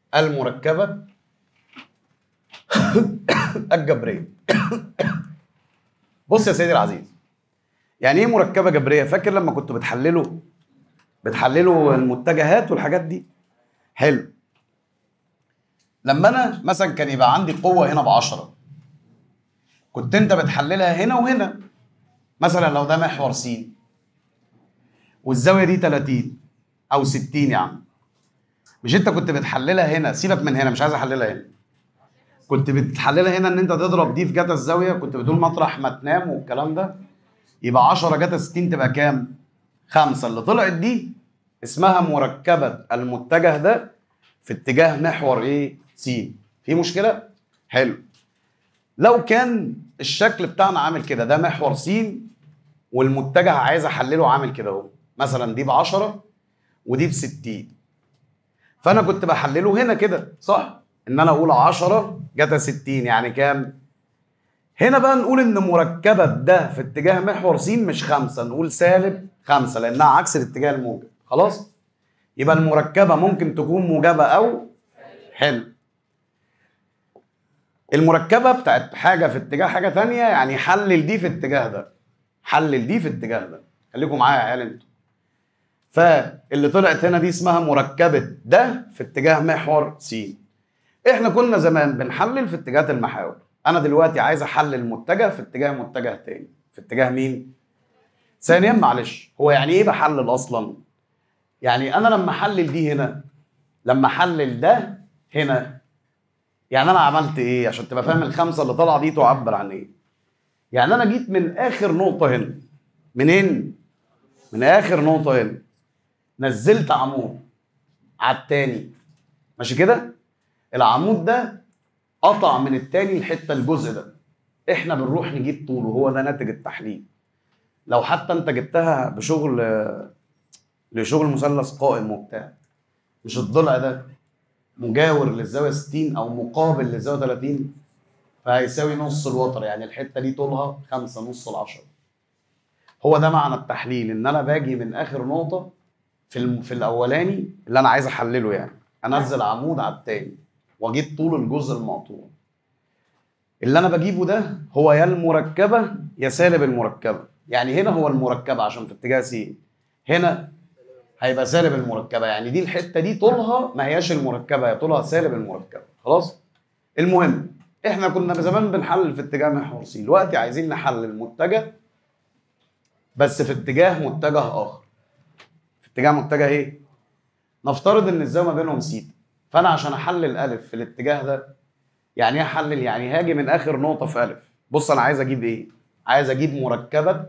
المركبة الجبرية بص يا سيدي العزيز يعني ايه مركبة جبرية فاكر لما كنت بتحلله بتحللوا المتجهات والحاجات دي حلو لما انا مثلا كان يبقى عندي قوه هنا ب 10 كنت انت بتحللها هنا وهنا مثلا لو ده محور س والزاويه دي 30 او 60 يا عم مش انت كنت بتحللها هنا سيبك من هنا مش عايز احللها هنا كنت بتحللها هنا ان انت تضرب دي في جتا الزاويه كنت بتقول مطرح ما تنام والكلام ده يبقى 10 جتا 60 تبقى كام؟ خمسة اللي طلعت دي اسمها مركبة المتجه ده في اتجاه محور ايه؟ س في مشكلة؟ حلو لو كان الشكل بتاعنا عامل كده ده محور س والمتجه عايز احلله عامل كده اهو مثلا دي ب 10 ودي ب 60 فانا كنت بحلله هنا كده صح؟ ان انا اقول 10 جتا 60 يعني كام؟ هنا بقى نقول ان مركبة ده في اتجاه محور س مش خمسة نقول سالب خمسة لانها عكس الاتجاه الموجب خلاص يبقى المركبة ممكن تكون موجبة او حلو المركبة بتاعت حاجة في اتجاه حاجة تانية يعني حلل دي في اتجاه ده حلل دي في اتجاه ده خليكم معايا يا عيال انتوا فاللي طلعت هنا دي اسمها مركبة ده في اتجاه محور س احنا كنا زمان بنحلل في اتجاهات المحاور انا دلوقتي عايز احلل متجه في اتجاه متجه تاني في اتجاه مين ثانيا معلش هو يعني ايه بحلل اصلا يعني انا لما احلل دي هنا لما احلل ده هنا يعني انا عملت ايه عشان تبقى فاهم الخمسه اللي طالعه دي تعبر عن ايه يعني انا جيت من اخر نقطه هنا منين من اخر نقطه هنا نزلت عمود على التاني ماشي كده العمود ده قطع من التاني الحته الجزء ده احنا بنروح نجيب طوله هو ده ناتج التحليل لو حتى انت جبتها بشغل لشغل مثلث قائم وبتاع مش الضلع ده مجاور للزاويه 60 او مقابل للزاويه 30 فهيساوي نص الوتر يعني الحته دي طولها 5 نص العشرة هو ده معنى التحليل ان انا باجي من اخر نقطه في الم... في الاولاني اللي انا عايز احلله يعني انزل عمود على التاني واجيب طول الجزء المقطوع اللي انا بجيبه ده هو يا المركبه يا سالب المركبه يعني هنا هو المركبه عشان في اتجاه س هنا هيبقى سالب المركبه يعني دي الحته دي طولها ما هياش المركبه هي طولها سالب المركبه خلاص المهم احنا كنا زمان بنحلل في اتجاه محور س دلوقتي عايزين نحلل متجه بس في اتجاه متجه اخر في اتجاه متجه ايه نفترض ان الزاويه ما بينهم س فانا عشان احلل الف في الاتجاه ده يعني ايه احلل يعني هاجي من اخر نقطه في الف بص انا عايز اجيب ايه عايز اجيب مركبه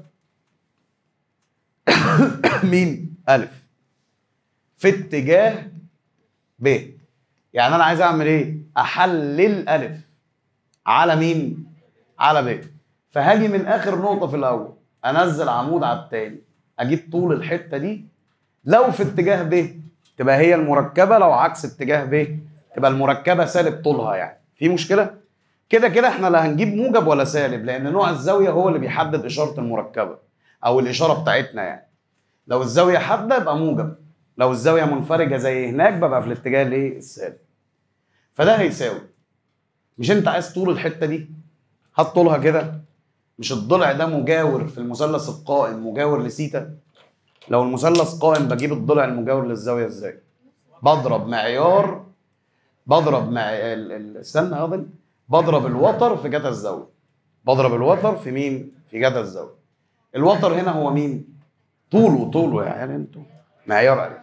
مين الف في اتجاه ب يعني انا عايز اعمل ايه احلل الف على مين على ب فهاجي من اخر نقطه في الاول انزل عمود على التاني اجيب طول الحته دي لو في اتجاه ب تبقى هي المركبه لو عكس اتجاه ب تبقى المركبه سالب طولها يعني في مشكله كده كده احنا لا هنجيب موجب ولا سالب لان نوع الزاويه هو اللي بيحدد اشاره المركبه او الاشاره بتاعتنا يعني لو الزاويه حاده يبقى موجب لو الزاويه منفرجه زي هناك ببقى في الاتجاه الايه السالب فده هيساوي مش انت عايز طول الحته دي هات طولها كده مش الضلع ده مجاور في المثلث القائم مجاور لسيتا لو المثلث قائم بجيب الضلع المجاور للزاويه ازاي بضرب معيار بضرب مع ال- ال- استنى هذا بضرب الوتر في جتا الزاويه بضرب الوتر في مين في جتا الزاويه الوتر هنا هو مين طوله طوله يا عيال انتوا معيار الف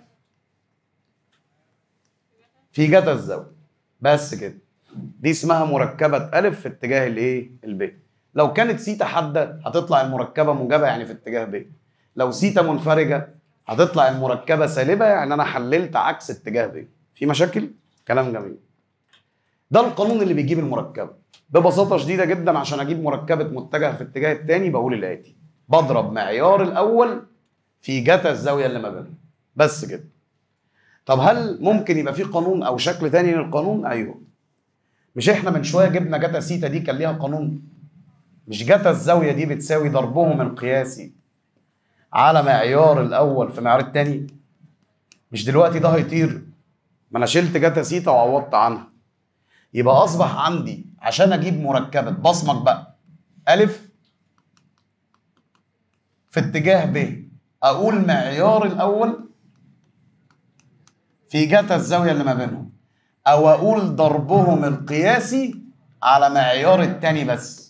في جتا الزاويه بس كده دي اسمها مركبه الف في اتجاه الايه الب لو كانت سيتا حاده هتطلع المركبه موجبه يعني في اتجاه ب لو سيتا منفرجه هتطلع المركبه سالبه يعني انا حللت عكس اتجاه ب في مشاكل كلام جميل ده القانون اللي بيجيب المركبه ببساطه شديده جدا عشان اجيب مركبه متجه في اتجاه التاني بقول الاتي بضرب معيار الاول في جتا الزاويه اللي ما بينهم بس كده طب هل ممكن يبقى في قانون او شكل تاني للقانون ايوه مش احنا من شويه جبنا جتا سيتا دي كان ليها قانون مش جتا الزاويه دي بتساوي ضربهم القياسي على معيار الاول في معيار التاني مش دلوقتي ده هيطير ما انا شلت جاتا سيتا وعوضت عنها يبقى اصبح عندي عشان اجيب مركبه بصمج بقى الف في اتجاه ب اقول معيار الاول في جاتا الزاويه اللي ما بينهم او اقول ضربهم القياسي على معيار التاني بس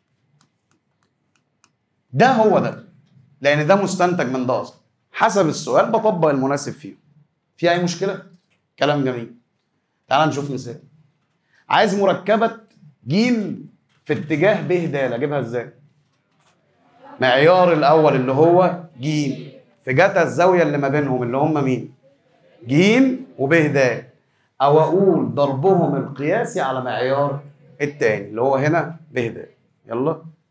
ده هو ده لان ده مستنتج من ده اصلا حسب السؤال بطبق المناسب فيه في اي مشكله كلام جميل تعال نشوف مثال عايز مركبه جيم في اتجاه ب د اجيبها ازاي معيار الاول اللي هو جيم في جتا الزاويه اللي ما بينهم اللي هم مين جيم وب د او اقول ضربهم القياسي على معيار التاني اللي هو هنا ب د يلا